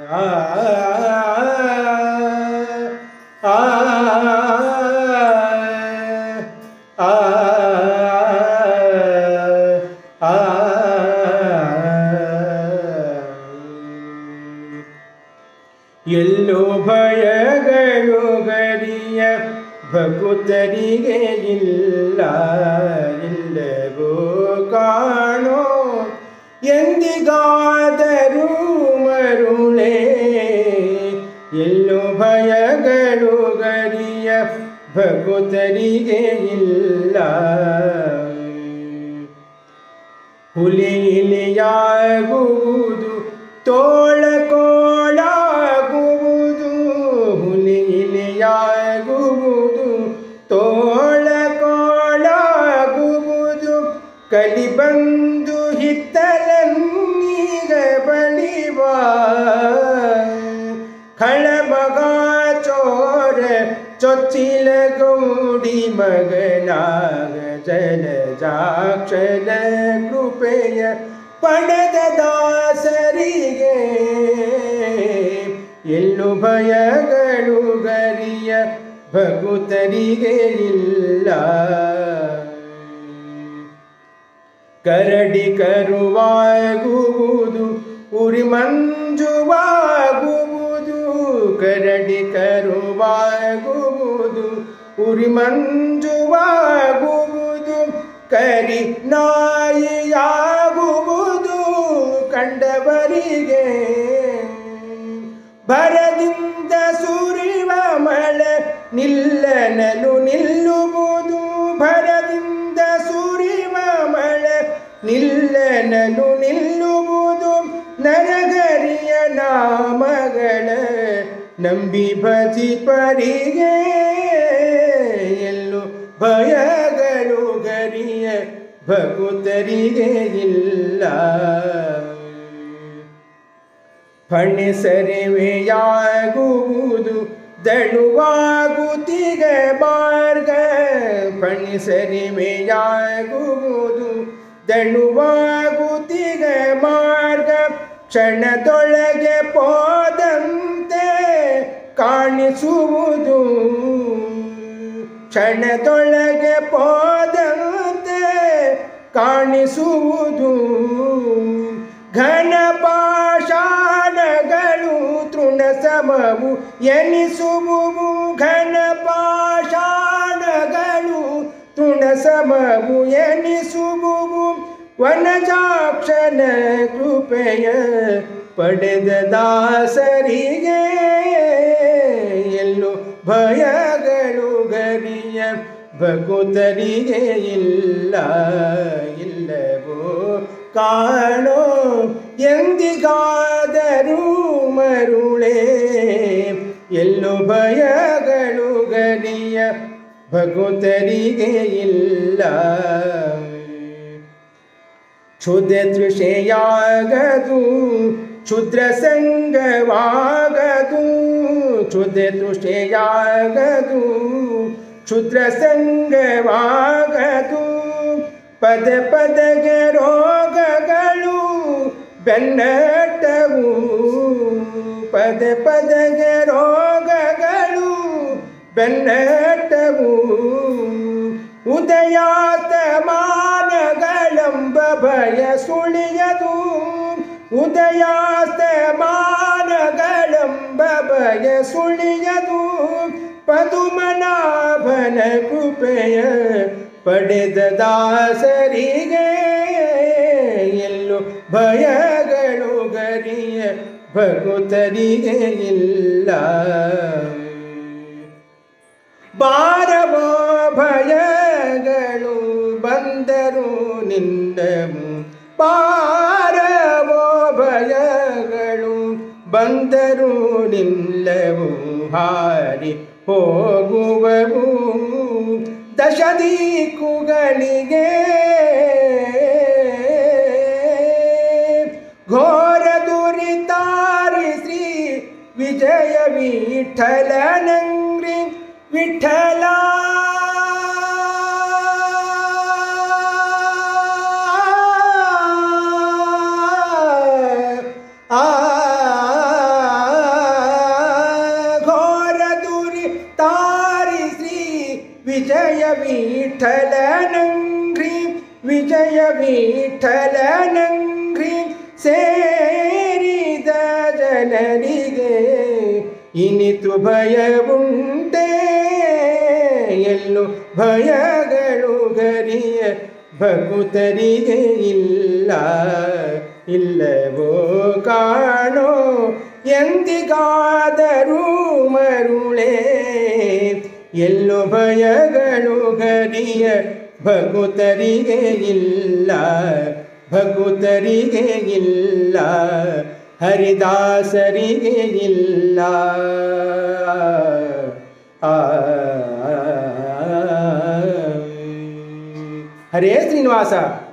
ಆ ಆ ಆ ಆ ಎಲ್ಲೋ ಭಯಗಳು ಗರಿಯ ಭಕುತರಿಗೆ ಇಲ್ಲ ಇಲ್ಲವೋ ಕಾಣೋ ಎಂದಿಗಾದರೂ ಮರುಳೇ ಎಲ್ಲೋ ಭಯಗಳು ಗರಿಯ ಭಕುತರಿಗೆ ಇಲ್ಲ ಹುಲಿ ಇಲಿಯಾಗುವುದು ತೋಳ ಕೋಳಾಗುವುದು ಹುಲಿ ಇಲಿಯಾಗುವುದು ತೋಳ ಕೋಳಾಗುವುದು ಕಲಿ ಬಂದು ಹಿತ್ತಲನ್ನೀಗ ಬಳಿವ ಖಳಮಗ ಚೋರ ಚೊಚ್ಚಿಲ ಗೌಡಿ ಮಗನಾಗ ಜಲ ಜಾಕ್ಷಲ ಕೃಪೆಯ ಪಡೆದ ದಾಸರಿಗೆ ಎಲ್ಲು ಭಯಗಳು ಗರಿಯ ಭಗುತರಿಗೆ ಇಲ್ಲ ಕರಡಿ ಕರುವಾಗುವುದು ಉರಿ ಮಂಜುವಾಗುವುದು ಕರಡಿ ಕರುವಾಗುವುದು ಉರಿ ಮಂಜುವಾಗುವುದು ಕರಿ ನಾಯಿಯಾಗುವುದು ಕಂಡವರಿಗೆ ಭರದಿಂದ ಸುರಿವ ಮಳೆ ನಿಲ್ಲನಲು ನಿಲ್ಲುವುದು ಭರದಿಂದ ಸುರಿವ ಮಳೆ ನಿಲ್ಲನಲು ನಿಲ್ಲುವುದು ನರಗರಿಯ ನಾಮಗಳ ನಂಬಿ ಭಜಿಪರಿಗೆ ಎಲ್ಲು ಭಯಗಳು ಗರಿಯ ಭಕುತರಿಗೆ ಇಲ್ಲ ಫಣಿಸರಿವೆಯಾಗುವುದು ದಳುವಾಗುತ್ತಿಗ ಮಾರ್ಗ ಫಣಿಸರಿವೆಯಾಗುವುದು ದಳುವಾಗುತ್ತಿಗ ಮಾರ್ಗ ಕ್ಷಣದೊಳಗೆ ಪೋದಂತೆ ಕಾಣಿಸುವುದು ಕ್ಷಣದೊಳಗೆ ಪೋದಂತೆ ಕಾಣಿಸುವುದು ಘನ ಪಾಷಾಣಗಳು ತೃಣ ಸಮವು ಎನಿಸುವುವು ಘನ ಪಾಷಾಣಗಳು ತೃಣ ಸಮವು ಎನಿಸುವುವು ವನಜಾಕ್ಷನ ಕೃಪೆಯ ಪಡೆದ ದಾಸರಿಗೆ ಎಲ್ಲು ಭಯಗಳು ಗರಿಯ ಭಕುತರಿಗೆ ಇಲ್ಲ ಇಲ್ಲವೋ ಕಾಣೋ ಎಂದಿಗಾದರೂ ಮರುಳೇ ಎಲ್ಲು ಭಯಗಳು ಗರಿಯ ಭಕುತರಿಗೆ ಇಲ್ಲ ಕ್ಷುದ್ರ ದೃಶೆಯಾಗದು ಕ್ಷುದ್ರ ಸಂಗವಾಗದು ಕ್ಷುದ್ರ ದೃಶೆಯಾಗದು ಕ್ಷುದ್ರ ಸಂಗವಾಗದು ಪದ ಪದಗೆ ರೋಗಗಳು ಬೆನ್ನಟ್ಟವು ಪದ ಪದಗೆ ರೋಗಗಳು ಬೆನ್ನಟ್ಟವು ಉದಯಾಸ್ತಮಾನಗಳೆಂಬ ಭಯ ಸುಳಿಯದು ಉದಯಾಸ್ತಮಾನಗಳೆಂಬ ಭಯ ಸುಳಿಯದು ಪದುಮನಾಭನ ಕೃಪೆಯ ಪಡೆದ ದಾಸರಿಗೆ ಎಲ್ಲು ಭಯಗಳು ಗರಿಯ ಭಕುತರಿಗೆ ಇಲ್ಲ ಬಾರವೋ ಭಯಗಳು ಬಂದರು ನಿನ್ನವು ಬಾರವೋ ಭಯಗಳು ಬಂದರು ನಿಲ್ಲವು ಹಾರಿ ಹೋಗುವವು ದಶದೀಕುಗಳಿಗೆ ಘೋರ ದುರಿತಾರಿ ಶ್ರೀ ವಿಜಯ ವಿಠಲನಂಗ್ರಿ ವಿಠಲ ಆ ವಿಠಲನಂಗ್ರಿ ಸೇರಿದ ಜನರಿಗೆ ಇನಿತು ಭಯವುಂಟೆ ಎಲ್ಲು ಭಯಗಳು ಗರಿಯ ಭಕುತರಿಗೆ ಇಲ್ಲ ಇಲ್ಲವೋ ಕಾಣೋ ಎಂದಿಗಾದರೂ ಮರುಳೇ ಎಲ್ಲು ಭಯಗಳು ಗರಿಯ ಭಕುತರಿಗೆ ಇಲ್ಲ ಭಕುತರಿಗೆ ಇಲ್ಲ ಹರಿದಾಸರಿಗೆ ಇಲ್ಲ ಆ ಹರೇ ಶ್ರೀನಿವಾಸ